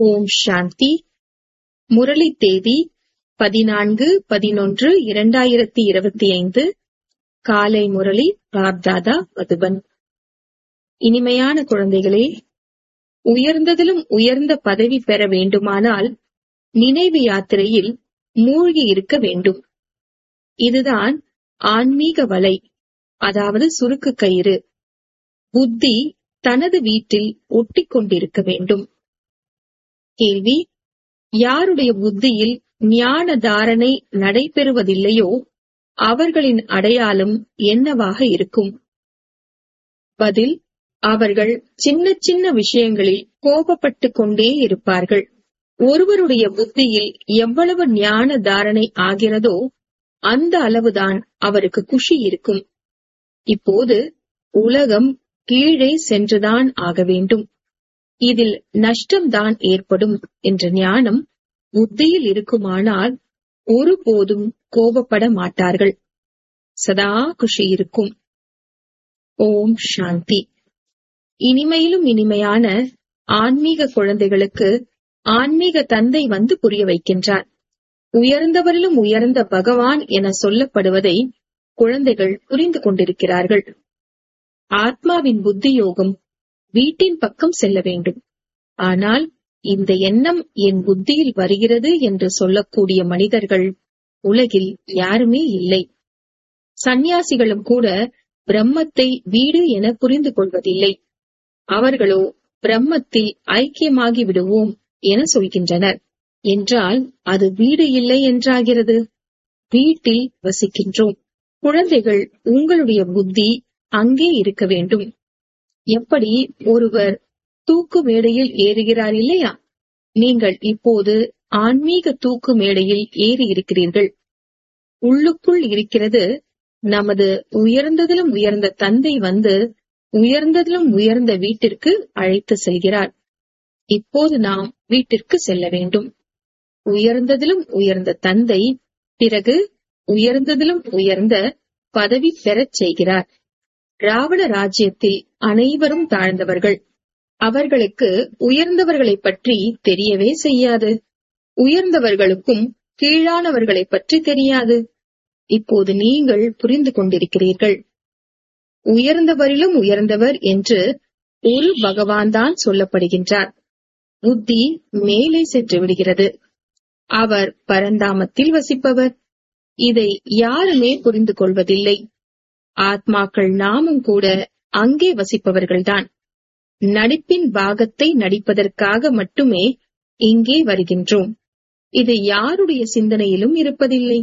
ஓம் சாந்தி முரளி தேதி பதினான்கு பதினொன்று இரண்டாயிரத்தி இருபத்தி ஐந்து காலை முரளி பாப்தாதா மதுபன் இனிமையான குழந்தைகளே உயர்ந்ததிலும் உயர்ந்த பதவி பெற வேண்டுமானால் நினைவு யாத்திரையில் மூழ்கி இருக்க வேண்டும் இதுதான் ஆன்மீக வலை அதாவது சுருக்கு கயிறு புத்தி தனது வீட்டில் ஒட்டிக் கொண்டிருக்க வேண்டும் கேள்வி யாருடைய புத்தியில் ஞான தாரணை நடைபெறுவதில்லையோ அவர்களின் அடையாளம் என்னவாக இருக்கும் பதில் அவர்கள் சின்ன சின்ன விஷயங்களில் கோபப்பட்டு கொண்டே இருப்பார்கள் ஒருவருடைய புத்தியில் எவ்வளவு ஞான தாரணை ஆகிறதோ அந்த அளவுதான் அவருக்கு குஷி இருக்கும் இப்போது உலகம் கீழே சென்றுதான் ஆக வேண்டும் இதில் நஷ்டம்தான் ஏற்படும் என்ற ஞானம் புத்தியில் இருக்குமானால் ஒருபோதும் கோபப்பட மாட்டார்கள் சதா குஷி இருக்கும் ஓம் சாந்தி இனிமையிலும் இனிமையான ஆன்மீக குழந்தைகளுக்கு ஆன்மீக தந்தை வந்து புரிய வைக்கின்றார் உயர்ந்தவரிலும் உயர்ந்த பகவான் என சொல்லப்படுவதை குழந்தைகள் புரிந்து கொண்டிருக்கிறார்கள் ஆத்மாவின் புத்தி யோகம் வீட்டின் பக்கம் செல்ல வேண்டும் ஆனால் இந்த எண்ணம் என் புத்தியில் வருகிறது என்று சொல்லக்கூடிய மனிதர்கள் உலகில் யாருமே இல்லை சந்நியாசிகளும் கூட பிரம்மத்தை வீடு என புரிந்து கொள்வதில்லை அவர்களோ பிரம்மத்தில் ஐக்கியமாகி விடுவோம் என சொல்கின்றனர் என்றால் அது வீடு இல்லை என்றாகிறது வீட்டில் வசிக்கின்றோம் குழந்தைகள் உங்களுடைய புத்தி அங்கே இருக்க வேண்டும் எப்படி ஒருவர் தூக்கு மேடையில் ஏறுகிறார் இல்லையா நீங்கள் இப்போது ஆன்மீக தூக்கு மேடையில் ஏறி இருக்கிறீர்கள் உள்ளுக்குள் இருக்கிறது நமது உயர்ந்ததிலும் உயர்ந்த தந்தை வந்து உயர்ந்ததிலும் உயர்ந்த வீட்டிற்கு அழைத்து செல்கிறார் இப்போது நாம் வீட்டிற்கு செல்ல வேண்டும் உயர்ந்ததிலும் உயர்ந்த தந்தை பிறகு உயர்ந்ததிலும் உயர்ந்த பதவி பெறச் செய்கிறார் ராவண ராஜ்யத்தில் அனைவரும் தாழ்ந்தவர்கள் அவர்களுக்கு உயர்ந்தவர்களை பற்றி தெரியவே செய்யாது உயர்ந்தவர்களுக்கும் கீழானவர்களை பற்றி தெரியாது இப்போது நீங்கள் புரிந்து கொண்டிருக்கிறீர்கள் உயர்ந்தவரிலும் உயர்ந்தவர் என்று ஒரு பகவான் தான் சொல்லப்படுகின்றார் புத்தி மேலே சென்று விடுகிறது அவர் பரந்தாமத்தில் வசிப்பவர் இதை யாருமே புரிந்து கொள்வதில்லை ஆத்மாக்கள் நாமும் கூட அங்கே வசிப்பவர்கள்தான் நடிப்பின் பாகத்தை நடிப்பதற்காக மட்டுமே இங்கே வருகின்றோம் இது யாருடைய சிந்தனையிலும் இருப்பதில்லை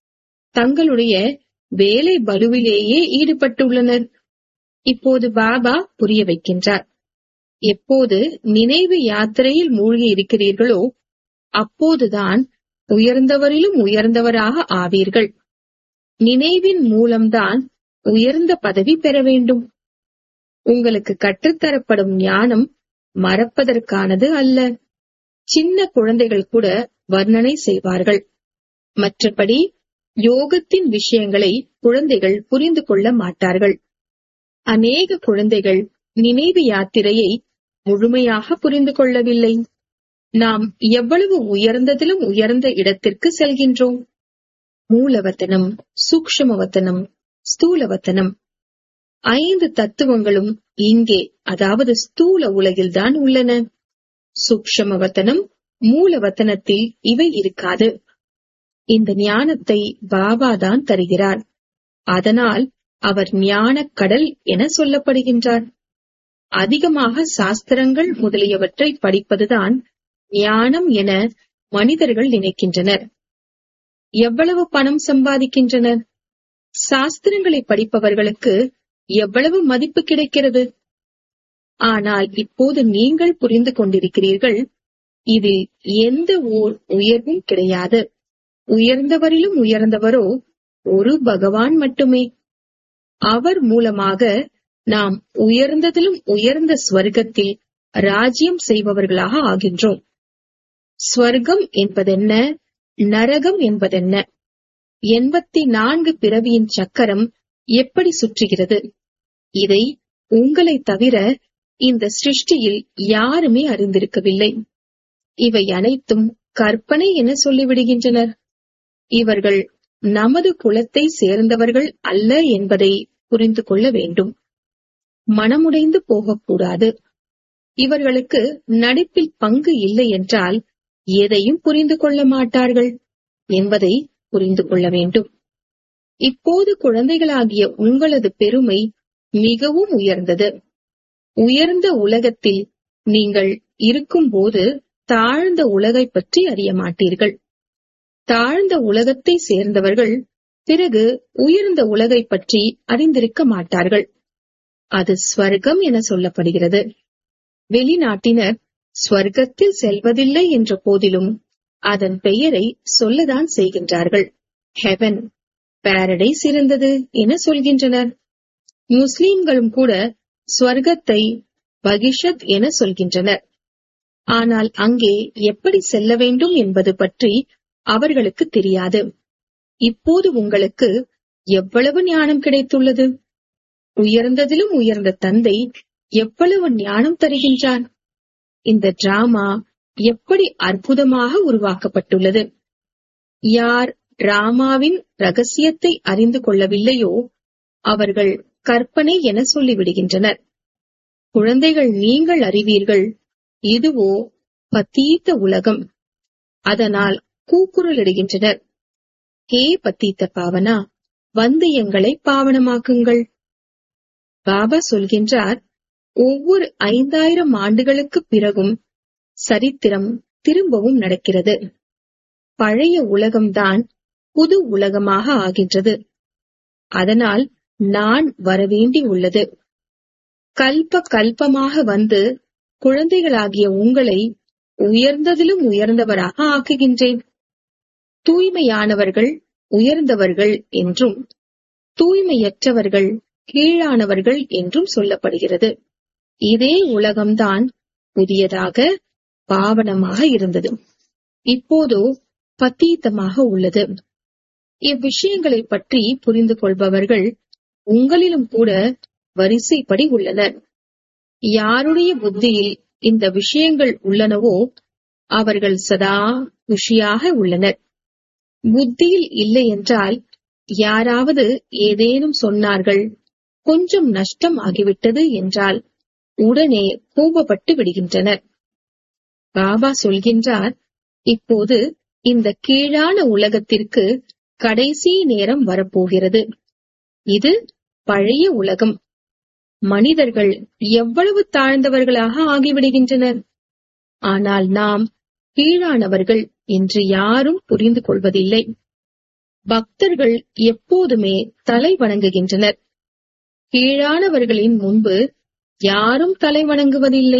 தங்களுடைய வேலை பலுவிலேயே ஈடுபட்டுள்ளனர் இப்போது பாபா புரிய வைக்கின்றார் எப்போது நினைவு யாத்திரையில் மூழ்கி இருக்கிறீர்களோ அப்போதுதான் உயர்ந்தவரிலும் உயர்ந்தவராக ஆவீர்கள் நினைவின் மூலம்தான் உயர்ந்த பதவி பெற வேண்டும் உங்களுக்கு கற்றுத்தரப்படும் ஞானம் மறப்பதற்கானது அல்ல சின்ன குழந்தைகள் கூட வர்ணனை செய்வார்கள் மற்றபடி யோகத்தின் விஷயங்களை குழந்தைகள் புரிந்து கொள்ள மாட்டார்கள் அநேக குழந்தைகள் நினைவு யாத்திரையை முழுமையாக புரிந்து கொள்ளவில்லை நாம் எவ்வளவு உயர்ந்ததிலும் உயர்ந்த இடத்திற்கு செல்கின்றோம் மூலவத்தனம் சூக்ஷமவத்தனம் ஸ்தூலவத்தனம் ஐந்து தத்துவங்களும் இங்கே அதாவது ஸ்தூல உலகில்தான் உள்ளன சூக்ஷமவத்தனம் மூலவத்தனத்தில் இவை இருக்காது இந்த ஞானத்தை பாபா தான் தருகிறார் அதனால் அவர் ஞான கடல் என சொல்லப்படுகின்றார் அதிகமாக சாஸ்திரங்கள் முதலியவற்றை படிப்பதுதான் ஞானம் என மனிதர்கள் நினைக்கின்றனர் எவ்வளவு பணம் சம்பாதிக்கின்றனர் சாஸ்திரங்களை படிப்பவர்களுக்கு எவ்வளவு மதிப்பு கிடைக்கிறது ஆனால் இப்போது நீங்கள் புரிந்து கொண்டிருக்கிறீர்கள் இதில் எந்த ஓர் உயர்வும் கிடையாது உயர்ந்தவரிலும் உயர்ந்தவரோ ஒரு பகவான் மட்டுமே அவர் மூலமாக நாம் உயர்ந்ததிலும் உயர்ந்த ஸ்வர்க்கத்தில் ராஜ்யம் செய்பவர்களாக ஆகின்றோம் ஸ்வர்க்கம் என்பதென்ன நரகம் என்பதென்ன எண்பத்தி நான்கு பிறவியின் சக்கரம் எப்படி சுற்றுகிறது இதை உங்களை தவிர இந்த சிருஷ்டியில் யாருமே அறிந்திருக்கவில்லை இவை அனைத்தும் கற்பனை என சொல்லிவிடுகின்றனர் இவர்கள் நமது குலத்தை சேர்ந்தவர்கள் அல்ல என்பதை புரிந்து கொள்ள வேண்டும் மனமுடைந்து போகக்கூடாது இவர்களுக்கு நடிப்பில் பங்கு இல்லை என்றால் எதையும் புரிந்து கொள்ள மாட்டார்கள் என்பதை புரிந்து கொள்ள வேண்டும் இப்போது குழந்தைகளாகிய உங்களது பெருமை மிகவும் உயர்ந்தது உயர்ந்த உலகத்தில் நீங்கள் இருக்கும்போது தாழ்ந்த உலகை பற்றி அறிய மாட்டீர்கள் தாழ்ந்த உலகத்தை சேர்ந்தவர்கள் பிறகு உயர்ந்த உலகை பற்றி அறிந்திருக்க மாட்டார்கள் அது ஸ்வர்க்கம் என சொல்லப்படுகிறது வெளிநாட்டினர் ஸ்வர்க்கத்தில் செல்வதில்லை என்ற போதிலும் அதன் பெயரை சொல்லதான் செய்கின்றார்கள் ஹெவன் பாரடைஸ் இருந்தது என சொல்கின்றனர் முஸ்லிம்களும் கூட ஸ்வர்க்கத்தை பகிஷத் என சொல்கின்றனர் ஆனால் அங்கே எப்படி செல்ல வேண்டும் என்பது பற்றி அவர்களுக்கு தெரியாது இப்போது உங்களுக்கு எவ்வளவு ஞானம் கிடைத்துள்ளது உயர்ந்ததிலும் உயர்ந்த தந்தை எவ்வளவு ஞானம் தருகின்றார் இந்த டிராமா எப்படி அற்புதமாக உருவாக்கப்பட்டுள்ளது யார் டிராமாவின் ரகசியத்தை அறிந்து கொள்ளவில்லையோ அவர்கள் கற்பனை என சொல்லிவிடுகின்றனர் குழந்தைகள் நீங்கள் அறிவீர்கள் இதுவோ பத்தீத்த உலகம் அதனால் கூக்குரலிடுகின்றனர் ஹே பத்தீத்த பாவனா வந்து எங்களை பாவனமாக்குங்கள் பாபா சொல்கின்றார் ஒவ்வொரு ஐந்தாயிரம் ஆண்டுகளுக்கு பிறகும் சரித்திரம் திரும்பவும் நடக்கிறது பழைய உலகம்தான் புது உலகமாக ஆகின்றது அதனால் நான் வரவேண்டி உள்ளது கல்ப கல்பமாக வந்து குழந்தைகளாகிய உங்களை உயர்ந்ததிலும் உயர்ந்தவராக ஆக்குகின்றேன் தூய்மையானவர்கள் உயர்ந்தவர்கள் என்றும் தூய்மையற்றவர்கள் கீழானவர்கள் என்றும் சொல்லப்படுகிறது இதே உலகம்தான் புதியதாக பாவனமாக இருந்தது இப்போதோ பத்தீத்தமாக உள்ளது இவ்விஷயங்களை பற்றி புரிந்து கொள்பவர்கள் உங்களிலும் கூட வரிசைப்படி உள்ளனர் யாருடைய புத்தியில் இந்த விஷயங்கள் உள்ளனவோ அவர்கள் சதா குஷியாக உள்ளனர் புத்தியில் இல்லை என்றால் யாராவது ஏதேனும் சொன்னார்கள் கொஞ்சம் நஷ்டம் ஆகிவிட்டது என்றால் உடனே கோபப்பட்டு விடுகின்றனர் பாபா சொல்கின்றார் இப்போது இந்த கீழான உலகத்திற்கு கடைசி நேரம் வரப்போகிறது இது பழைய உலகம் மனிதர்கள் எவ்வளவு தாழ்ந்தவர்களாக ஆகிவிடுகின்றனர் ஆனால் நாம் கீழானவர்கள் என்று யாரும் புரிந்து கொள்வதில்லை பக்தர்கள் எப்போதுமே தலை வணங்குகின்றனர் கீழானவர்களின் முன்பு யாரும் தலை வணங்குவதில்லை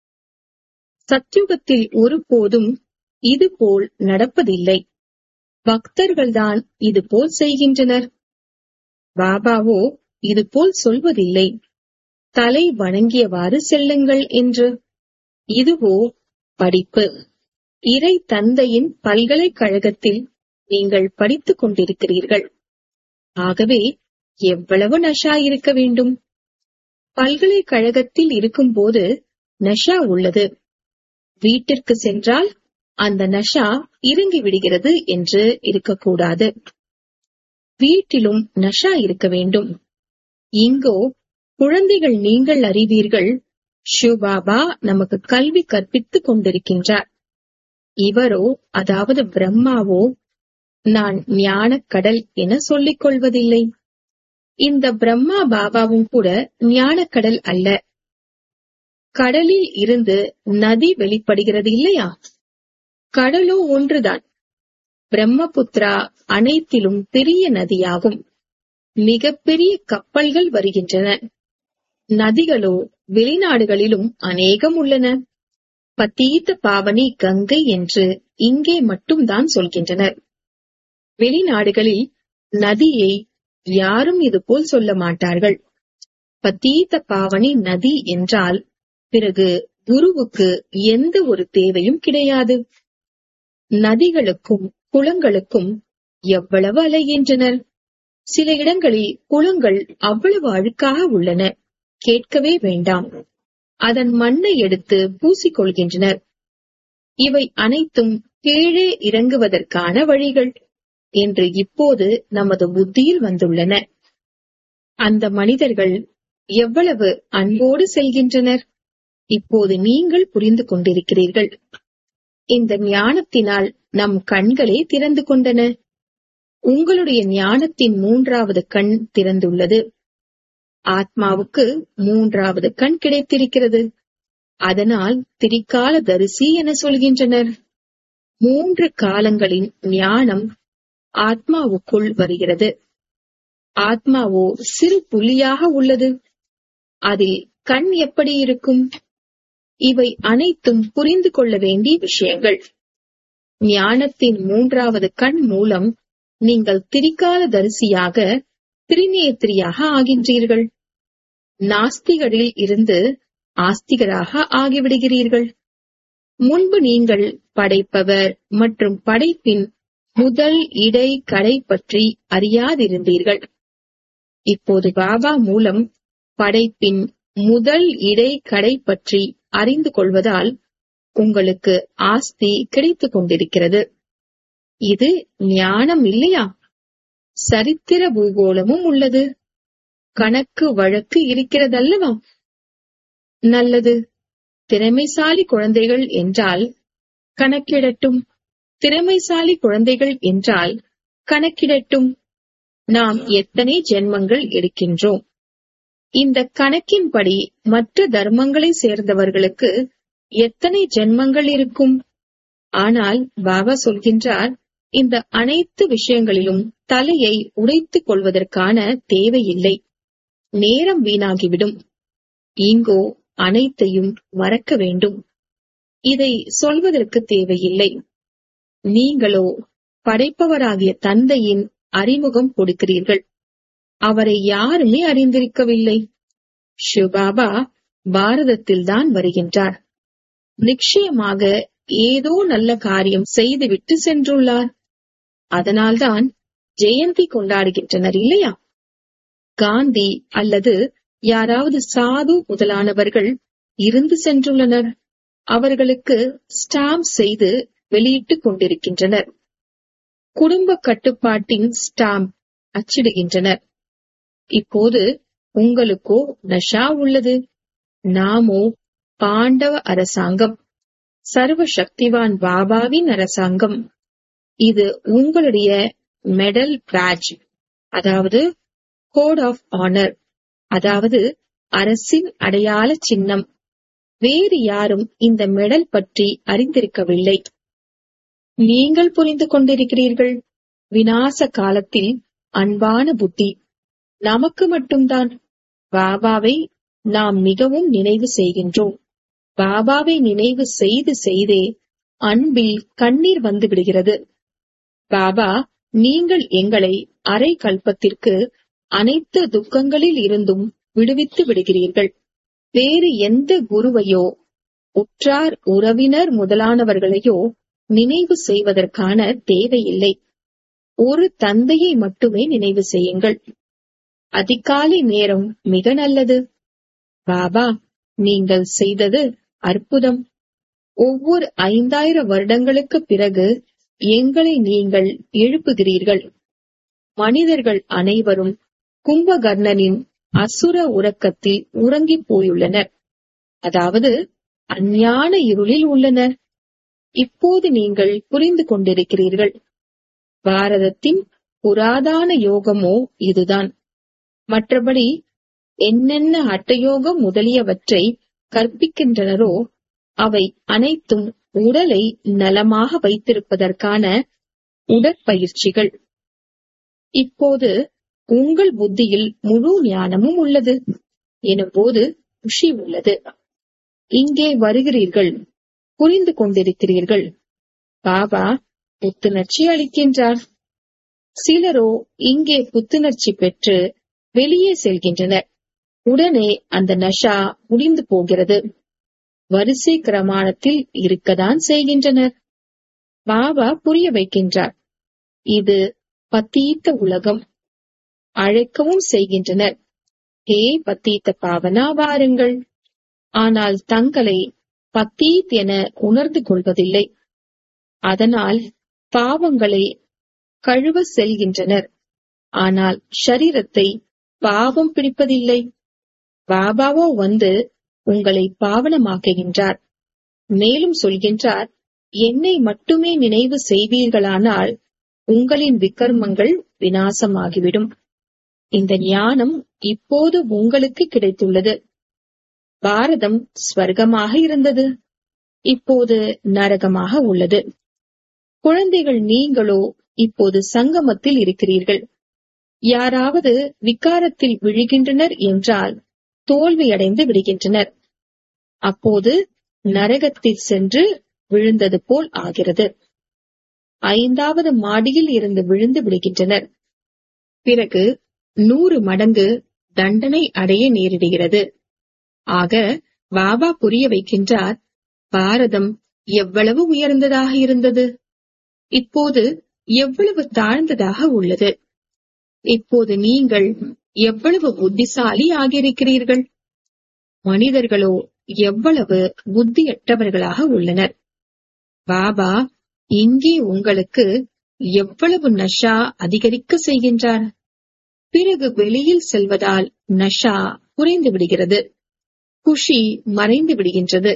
சத்யுகத்தில் ஒருபோதும் இதுபோல் நடப்பதில்லை பக்தர்கள்தான் இதுபோல் செய்கின்றனர் பாபாவோ இதுபோல் சொல்வதில்லை தலை வணங்கியவாறு செல்லுங்கள் என்று இதுவோ படிப்பு இறை தந்தையின் பல்கலைக்கழகத்தில் நீங்கள் படித்துக் கொண்டிருக்கிறீர்கள் ஆகவே எவ்வளவு நஷா இருக்க வேண்டும் பல்கலைக்கழகத்தில் இருக்கும்போது நஷா உள்ளது வீட்டிற்கு சென்றால் அந்த நஷா இறங்கி விடுகிறது என்று இருக்கக்கூடாது வீட்டிலும் நஷா இருக்க வேண்டும் இங்கோ குழந்தைகள் நீங்கள் அறிவீர்கள் சிவபாபா நமக்கு கல்வி கற்பித்துக் கொண்டிருக்கின்றார் இவரோ அதாவது பிரம்மாவோ நான் ஞானக் கடல் என சொல்லிக் கொள்வதில்லை இந்த பிரம்மா பாபாவும் கூட ஞானக்கடல் அல்ல கடலில் இருந்து நதி வெளிப்படுகிறது இல்லையா கடலோ ஒன்றுதான் பிரம்மபுத்திரா அனைத்திலும் பெரிய நதியாகும் மிகப்பெரிய கப்பல்கள் வருகின்றன நதிகளோ வெளிநாடுகளிலும் அநேகம் உள்ளன பத்தீத்த பாவனி கங்கை என்று இங்கே மட்டும்தான் சொல்கின்றனர் வெளிநாடுகளில் நதியை யாரும் இதுபோல் சொல்ல மாட்டார்கள் பத்தீத்த பாவனி நதி என்றால் பிறகு குருவுக்கு எந்த ஒரு தேவையும் கிடையாது நதிகளுக்கும் குளங்களுக்கும் எவ்வளவு அலைகின்றனர் சில இடங்களில் குளங்கள் அவ்வளவு அழுக்காக உள்ளன கேட்கவே வேண்டாம் அதன் மண்ணை எடுத்து பூசிக்கொள்கின்றனர் இவை அனைத்தும் கீழே இறங்குவதற்கான வழிகள் என்று இப்போது நமது புத்தியில் வந்துள்ளன அந்த மனிதர்கள் எவ்வளவு அன்போடு செல்கின்றனர் இப்போது நீங்கள் புரிந்து கொண்டிருக்கிறீர்கள் இந்த ஞானத்தினால் நம் கண்களே திறந்து கொண்டன உங்களுடைய ஞானத்தின் மூன்றாவது கண் திறந்துள்ளது ஆத்மாவுக்கு மூன்றாவது கண் கிடைத்திருக்கிறது அதனால் திரிகால தரிசி என சொல்கின்றனர் மூன்று காலங்களின் ஞானம் ஆத்மாவுக்குள் வருகிறது ஆத்மாவோ சிறு புள்ளியாக உள்ளது அதில் கண் எப்படி இருக்கும் இவை அனைத்தும் புரிந்து கொள்ள வேண்டிய விஷயங்கள் ஞானத்தின் மூன்றாவது கண் மூலம் நீங்கள் திரிகால தரிசியாக திரிநேத்திரியாக ஆகின்றீர்கள் நாஸ்திகளில் இருந்து ஆஸ்திகராக ஆகிவிடுகிறீர்கள் முன்பு நீங்கள் படைப்பவர் மற்றும் படைப்பின் முதல் இடை கடை பற்றி அறியாதிருந்தீர்கள் இப்போது பாபா மூலம் படைப்பின் முதல் இடை கடை பற்றி அறிந்து கொள்வதால் உங்களுக்கு ஆஸ்தி கிடைத்துக் கொண்டிருக்கிறது இது ஞானம் இல்லையா சரித்திர பூகோளமும் உள்ளது கணக்கு வழக்கு இருக்கிறதல்லவா நல்லது திறமைசாலி குழந்தைகள் என்றால் கணக்கிடட்டும் திறமைசாலி குழந்தைகள் என்றால் கணக்கிடட்டும் நாம் எத்தனை ஜென்மங்கள் எடுக்கின்றோம் இந்த கணக்கின்படி மற்ற தர்மங்களை சேர்ந்தவர்களுக்கு எத்தனை ஜென்மங்கள் இருக்கும் ஆனால் பாபா சொல்கின்றார் இந்த அனைத்து விஷயங்களிலும் தலையை உடைத்துக் கொள்வதற்கான தேவையில்லை நேரம் வீணாகிவிடும் இங்கோ அனைத்தையும் மறக்க வேண்டும் இதை சொல்வதற்கு தேவையில்லை நீங்களோ படைப்பவராகிய தந்தையின் அறிமுகம் கொடுக்கிறீர்கள் அவரை யாருமே அறிந்திருக்கவில்லை சிவபாபா பாரதத்தில்தான் வருகின்றார் நிச்சயமாக ஏதோ நல்ல காரியம் செய்துவிட்டு சென்றுள்ளார் அதனால்தான் ஜெயந்தி கொண்டாடுகின்றனர் இல்லையா காந்தி அல்லது யாராவது சாது முதலானவர்கள் இருந்து சென்றுள்ளனர் அவர்களுக்கு ஸ்டாம்ப் செய்து வெளியிட்டுக் கொண்டிருக்கின்றனர் குடும்ப கட்டுப்பாட்டின் ஸ்டாம்ப் அச்சிடுகின்றனர் இப்போது உங்களுக்கோ நஷா உள்ளது நாமோ பாண்டவ அரசாங்கம் சர்வ சக்திவான் பாபாவின் அரசாங்கம் இது உங்களுடைய மெடல் பேட்ச் அதாவது கோட் ஆஃப் ஆனர் அதாவது அரசின் அடையாள சின்னம் வேறு யாரும் இந்த மெடல் பற்றி அறிந்திருக்கவில்லை நீங்கள் புரிந்து கொண்டிருக்கிறீர்கள் விநாச காலத்தில் அன்பான புத்தி நமக்கு மட்டும்தான் பாபாவை நாம் மிகவும் நினைவு செய்கின்றோம் பாபாவை நினைவு செய்து செய்தே அன்பில் கண்ணீர் வந்து விடுகிறது பாபா நீங்கள் எங்களை அரை கல்பத்திற்கு அனைத்து துக்கங்களில் இருந்தும் விடுவித்து விடுகிறீர்கள் வேறு எந்த குருவையோ உற்றார் உறவினர் முதலானவர்களையோ நினைவு செய்வதற்கான தேவையில்லை ஒரு தந்தையை மட்டுமே நினைவு செய்யுங்கள் அதிகாலை நேரம் மிக நல்லது பாபா நீங்கள் செய்தது அற்புதம் ஒவ்வொரு ஐந்தாயிரம் வருடங்களுக்கு பிறகு எங்களை நீங்கள் எழுப்புகிறீர்கள் மனிதர்கள் அனைவரும் கும்பகர்ணனின் அசுர உறக்கத்தில் உறங்கிப் போயுள்ளனர் அதாவது அஞ்ஞான இருளில் உள்ளனர் இப்போது நீங்கள் புரிந்து கொண்டிருக்கிறீர்கள் பாரதத்தின் புராதான யோகமோ இதுதான் மற்றபடி என்னென்ன அட்டயோகம் முதலியவற்றை கற்பிக்கின்றனரோ அவை அனைத்தும் உடலை நலமாக வைத்திருப்பதற்கான உடற்பயிற்சிகள் இப்போது உங்கள் புத்தியில் முழு ஞானமும் உள்ளது எனும்போது குஷி உள்ளது இங்கே வருகிறீர்கள் புரிந்து கொண்டிருக்கிறீர்கள் பாபா புத்துணர்ச்சி அளிக்கின்றார் சிலரோ இங்கே புத்துணர்ச்சி பெற்று வெளியே செல்கின்றனர் உடனே அந்த நஷா முடிந்து போகிறது வரிசை கிரமாணத்தில் இருக்கத்தான் செய்கின்றனர் பாபா புரிய வைக்கின்றார் இது பத்தீத்த உலகம் அழைக்கவும் செய்கின்றனர் ஹே பத்தீத்த பாவனா வாருங்கள் ஆனால் தங்களை பத்தீத் என உணர்ந்து கொள்வதில்லை அதனால் பாவங்களை கழுவ செல்கின்றனர் ஆனால் ஷரீரத்தை பாவம் பிடிப்பதில்லை பாபாவோ வந்து உங்களை பாவனமாக்குகின்றார் மேலும் சொல்கின்றார் என்னை மட்டுமே நினைவு செய்வீர்களானால் உங்களின் விக்கர்மங்கள் வினாசமாகிவிடும் இந்த ஞானம் இப்போது உங்களுக்கு கிடைத்துள்ளது பாரதம் ஸ்வர்க்கமாக இருந்தது இப்போது நரகமாக உள்ளது குழந்தைகள் நீங்களோ இப்போது சங்கமத்தில் இருக்கிறீர்கள் யாராவது விகாரத்தில் விழுகின்றனர் என்றால் தோல்வியடைந்து விடுகின்றனர் அப்போது நரகத்தில் சென்று விழுந்தது போல் ஆகிறது ஐந்தாவது மாடியில் இருந்து விழுந்து விடுகின்றனர் பிறகு நூறு மடங்கு தண்டனை அடைய நேரிடுகிறது ஆக பாபா புரிய வைக்கின்றார் பாரதம் எவ்வளவு உயர்ந்ததாக இருந்தது இப்போது எவ்வளவு தாழ்ந்ததாக உள்ளது இப்போது நீங்கள் எவ்வளவு புத்திசாலி ஆகியிருக்கிறீர்கள் மனிதர்களோ எவ்வளவு புத்தியற்றவர்களாக உள்ளனர் பாபா இங்கே உங்களுக்கு எவ்வளவு நஷா அதிகரிக்க செய்கின்றார் பிறகு வெளியில் செல்வதால் நஷா குறைந்து விடுகிறது குஷி மறைந்து விடுகின்றது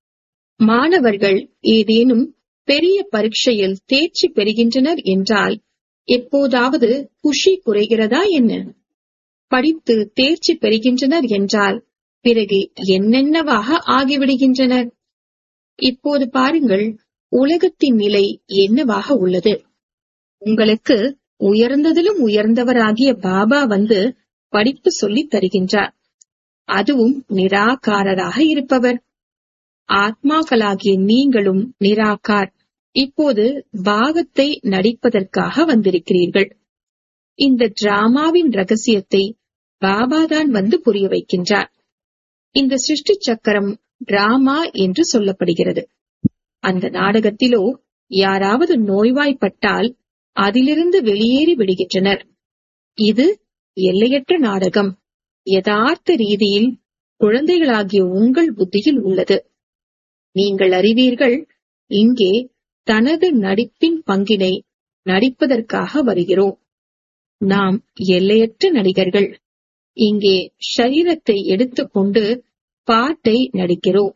மாணவர்கள் ஏதேனும் பெரிய பரீட்சையில் தேர்ச்சி பெறுகின்றனர் என்றால் எப்போதாவது குஷி குறைகிறதா என்ன படித்து தேர்ச்சி பெறுகின்றனர் என்றால் பிறகு என்னென்னவாக ஆகிவிடுகின்றனர் இப்போது பாருங்கள் உலகத்தின் நிலை என்னவாக உள்ளது உங்களுக்கு உயர்ந்ததிலும் உயர்ந்தவராகிய பாபா வந்து படிப்பு சொல்லித் தருகின்றார் அதுவும் நிராகாரராக இருப்பவர் ஆத்மாக்களாகிய நீங்களும் நிராகார் இப்போது பாகத்தை நடிப்பதற்காக வந்திருக்கிறீர்கள் இந்த டிராமாவின் ரகசியத்தை பாபாதான் வந்து புரிய வைக்கின்றார் இந்த சிருஷ்டி சக்கரம் டிராமா என்று சொல்லப்படுகிறது அந்த நாடகத்திலோ யாராவது நோய்வாய்ப்பட்டால் அதிலிருந்து வெளியேறி விடுகின்றனர் இது எல்லையற்ற நாடகம் யதார்த்த ரீதியில் குழந்தைகளாகிய உங்கள் புத்தியில் உள்ளது நீங்கள் அறிவீர்கள் இங்கே தனது நடிப்பின் பங்கினை நடிப்பதற்காக வருகிறோம் நாம் எல்லையற்ற நடிகர்கள் இங்கே ஷரீரத்தை எடுத்துக்கொண்டு பாட்டை நடிக்கிறோம்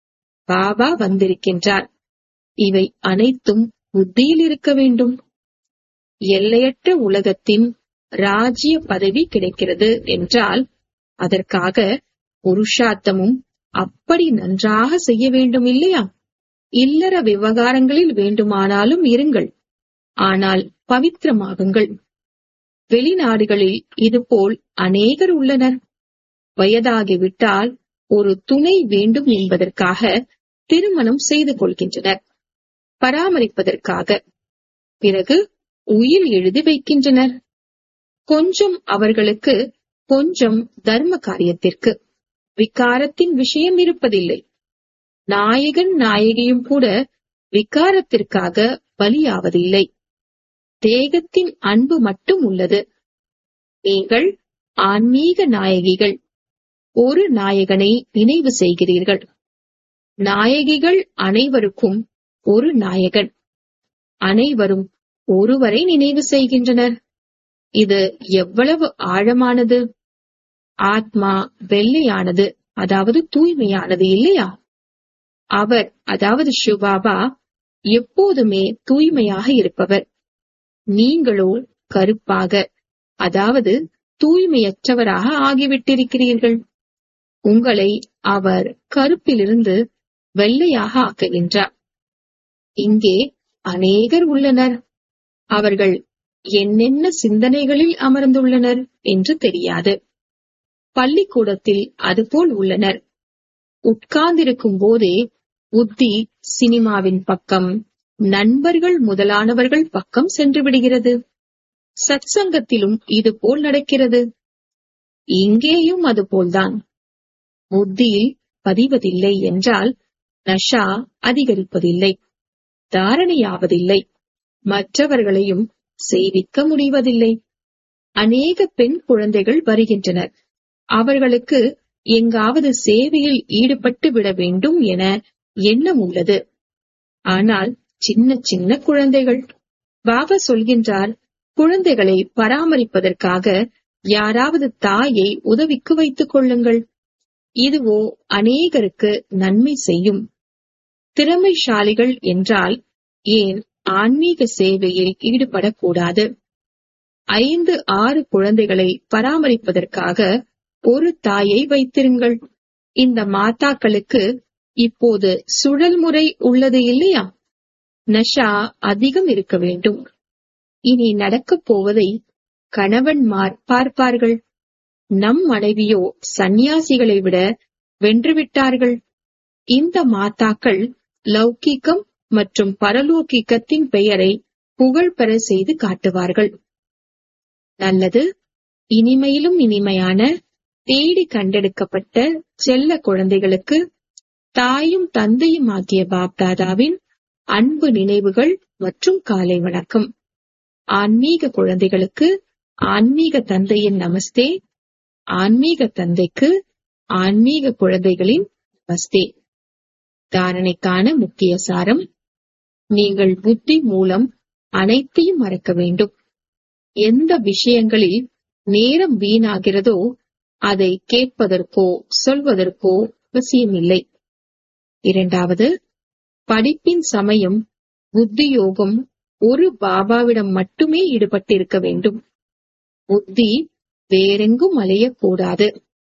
பாபா வந்திருக்கின்றார் இவை அனைத்தும் புத்தியில் இருக்க வேண்டும் எல்லையற்ற உலகத்தின் ராஜ்ய பதவி கிடைக்கிறது என்றால் அதற்காக புருஷார்த்தமும் அப்படி நன்றாக செய்ய வேண்டும் இல்லையா இல்லற விவகாரங்களில் வேண்டுமானாலும் இருங்கள் ஆனால் பவித்திரமாகுங்கள் வெளிநாடுகளில் இதுபோல் அநேகர் உள்ளனர் வயதாகிவிட்டால் ஒரு துணை வேண்டும் என்பதற்காக திருமணம் செய்து கொள்கின்றனர் பராமரிப்பதற்காக பிறகு உயில் எழுதி வைக்கின்றனர் கொஞ்சம் அவர்களுக்கு கொஞ்சம் தர்ம காரியத்திற்கு விகாரத்தின் விஷயம் இருப்பதில்லை நாயகன் நாயகியும் கூட விகாரத்திற்காக பலியாவதில்லை தேகத்தின் அன்பு மட்டும் உள்ளது நீங்கள் ஆன்மீக நாயகிகள் ஒரு நாயகனை நினைவு செய்கிறீர்கள் நாயகிகள் அனைவருக்கும் ஒரு நாயகன் அனைவரும் ஒருவரை நினைவு செய்கின்றனர் இது எவ்வளவு ஆழமானது ஆத்மா வெள்ளையானது அதாவது தூய்மையானது இல்லையா அவர் அதாவது சிவபாபா எப்போதுமே தூய்மையாக இருப்பவர் நீங்களோ கருப்பாக அதாவது தூய்மையற்றவராக ஆகிவிட்டிருக்கிறீர்கள் உங்களை அவர் கருப்பிலிருந்து வெள்ளையாக ஆக்குகின்றார் இங்கே அநேகர் உள்ளனர் அவர்கள் என்னென்ன சிந்தனைகளில் அமர்ந்துள்ளனர் என்று தெரியாது பள்ளிக்கூடத்தில் அதுபோல் உள்ளனர் உட்கார்ந்திருக்கும் போதே புத்தி சினிமாவின் பக்கம் நண்பர்கள் முதலானவர்கள் பக்கம் சென்று விடுகிறது சத்சங்கத்திலும் இது போல் நடக்கிறது இங்கேயும் அதுபோல்தான் புத்தியில் பதிவதில்லை என்றால் நஷா அதிகரிப்பதில்லை தாரணையாவதில்லை மற்றவர்களையும் சேவிக்க முடிவதில்லை அநேக பெண் குழந்தைகள் வருகின்றனர் அவர்களுக்கு எங்காவது சேவையில் ஈடுபட்டு விட வேண்டும் என எண்ணம் உள்ளது ஆனால் சின்ன சின்ன குழந்தைகள் பாபா சொல்கின்றார் குழந்தைகளை பராமரிப்பதற்காக யாராவது தாயை உதவிக்கு வைத்துக் கொள்ளுங்கள் இதுவோ அநேகருக்கு நன்மை செய்யும் திறமைசாலிகள் என்றால் ஏன் ஆன்மீக சேவையில் ஈடுபடக்கூடாது ஐந்து ஆறு குழந்தைகளை பராமரிப்பதற்காக ஒரு தாயை வைத்திருங்கள் இந்த மாதாக்களுக்கு இப்போது சுழல் முறை உள்ளது இல்லையா நஷா அதிகம் இருக்க வேண்டும் இனி நடக்கப் போவதை கணவன்மார் பார்ப்பார்கள் நம் மனைவியோ சந்நியாசிகளை விட வென்றுவிட்டார்கள் இந்த மாதாக்கள் லௌகீகம் மற்றும் பரலோகிக்கத்தின் பெயரை புகழ் பெற செய்து காட்டுவார்கள் நல்லது இனிமையிலும் இனிமையான தேடி கண்டெடுக்கப்பட்ட செல்ல குழந்தைகளுக்கு தாயும் தந்தையும் ஆகிய பாப்தாதாவின் அன்பு நினைவுகள் மற்றும் காலை வணக்கம் ஆன்மீக குழந்தைகளுக்கு ஆன்மீக தந்தையின் நமஸ்தே ஆன்மீக தந்தைக்கு ஆன்மீக குழந்தைகளின் நமஸ்தே தாரணைக்கான முக்கிய சாரம் நீங்கள் புத்தி மூலம் அனைத்தையும் மறக்க வேண்டும் எந்த விஷயங்களில் நேரம் வீணாகிறதோ அதை கேட்பதற்கோ சொல்வதற்கோ அவசியமில்லை இரண்டாவது படிப்பின் சமயம் புத்தியோகம் ஒரு பாபாவிடம் மட்டுமே ஈடுபட்டிருக்க வேண்டும் புத்தி வேறெங்கும் அலையக்கூடாது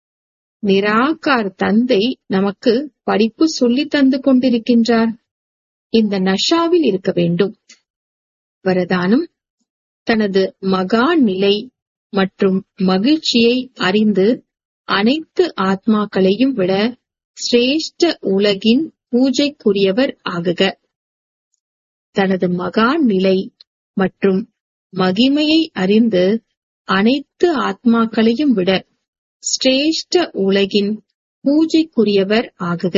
நிராகார் தந்தை நமக்கு படிப்பு சொல்லி தந்து கொண்டிருக்கின்றார் இந்த நஷாவில் இருக்க வேண்டும் வரதானம் தனது மகா நிலை மற்றும் மகிழ்ச்சியை அறிந்து அனைத்து ஆத்மாக்களையும் விட சிரேஷ்ட உலகின் பூஜைக்குரியவர் ஆகுக தனது மகா நிலை மற்றும் மகிமையை அறிந்து அனைத்து ஆத்மாக்களையும் விட சிரேஷ்ட உலகின் பூஜைக்குரியவர் ஆகுக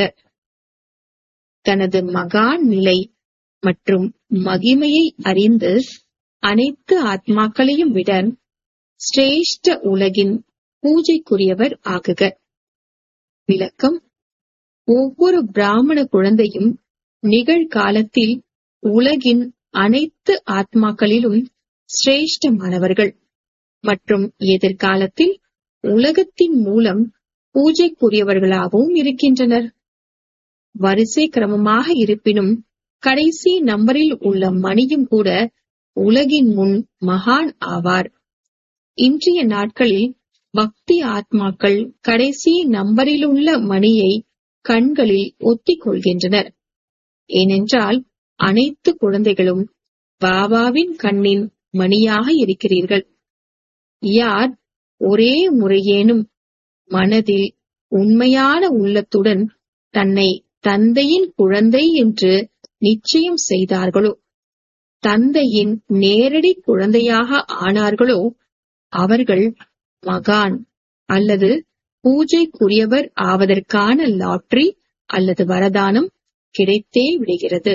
தனது மகா நிலை மற்றும் மகிமையை அறிந்து அனைத்து ஆத்மாக்களையும் விட சிரேஷ்ட உலகின் பூஜைக்குரியவர் ஆகுக விளக்கம் ஒவ்வொரு பிராமண குழந்தையும் நிகழ்காலத்தில் உலகின் அனைத்து ஆத்மாக்களிலும் சிரேஷ்டமானவர்கள் மற்றும் எதிர்காலத்தில் உலகத்தின் மூலம் பூஜைக்குரியவர்களாகவும் இருக்கின்றனர் வரிசை கிரமமாக இருப்பினும் கடைசி நம்பரில் உள்ள மணியும் கூட உலகின் முன் மகான் ஆவார் இன்றைய நாட்களில் பக்தி ஆத்மாக்கள் கடைசி நம்பரிலுள்ள மணியை கண்களில் ஒத்திக் கொள்கின்றனர் ஏனென்றால் அனைத்து குழந்தைகளும் பாபாவின் கண்ணின் மணியாக இருக்கிறீர்கள் யார் ஒரே முறையேனும் மனதில் உண்மையான உள்ளத்துடன் தன்னை தந்தையின் குழந்தை என்று நிச்சயம் செய்தார்களோ தந்தையின் நேரடி குழந்தையாக ஆனார்களோ அவர்கள் மகான் அல்லது பூஜைக்குரியவர் ஆவதற்கான லாட்ரி அல்லது வரதானம் கிடைத்தே விடுகிறது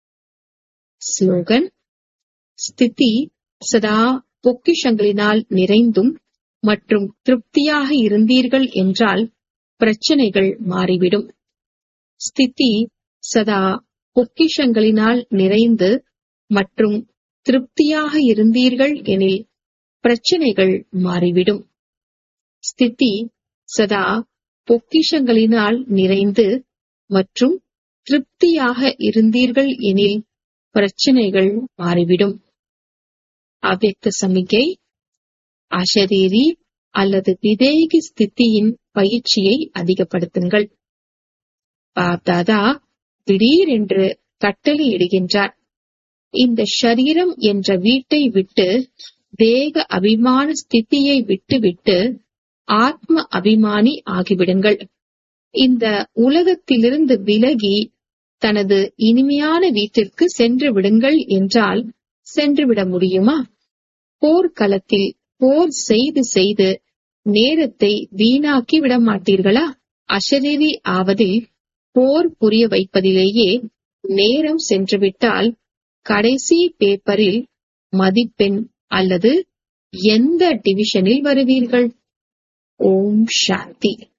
ஸ்லோகன் ஸ்திதி சதா பொக்கிஷங்களினால் நிறைந்தும் மற்றும் திருப்தியாக இருந்தீர்கள் என்றால் பிரச்சனைகள் மாறிவிடும் ஸ்திதி சதா பொக்கிஷங்களினால் நிறைந்து மற்றும் திருப்தியாக இருந்தீர்கள் எனில் பிரச்சனைகள் மாறிவிடும் ஸ்திதி சதா பொக்கிஷங்களினால் நிறைந்து மற்றும் திருப்தியாக இருந்தீர்கள் எனில் பிரச்சனைகள் மாறிவிடும் அவ்வக்த சமிகை அசரீரி அல்லது விதேகி ஸ்திதியின் பயிற்சியை அதிகப்படுத்துங்கள் பாப்தாதா திடீரென்று கட்டளையிடுகின்றார் இந்த ஷரீரம் என்ற வீட்டை விட்டு தேக அபிமான ஸ்திதியை விட்டுவிட்டு ஆத்ம அபிமானி ஆகிவிடுங்கள் இந்த உலகத்திலிருந்து விலகி தனது இனிமையான வீட்டிற்கு சென்று விடுங்கள் என்றால் சென்றுவிட முடியுமா போர்க்களத்தில் போர் செய்து செய்து நேரத்தை வீணாக்கி விட மாட்டீர்களா அஷரீரி ஆவதில் போர் புரிய வைப்பதிலேயே நேரம் சென்றுவிட்டால் கடைசி பேப்பரில் மதிப்பெண் அல்லது எந்த டிவிஷனில் வருவீர்கள் ஓம் சாந்தி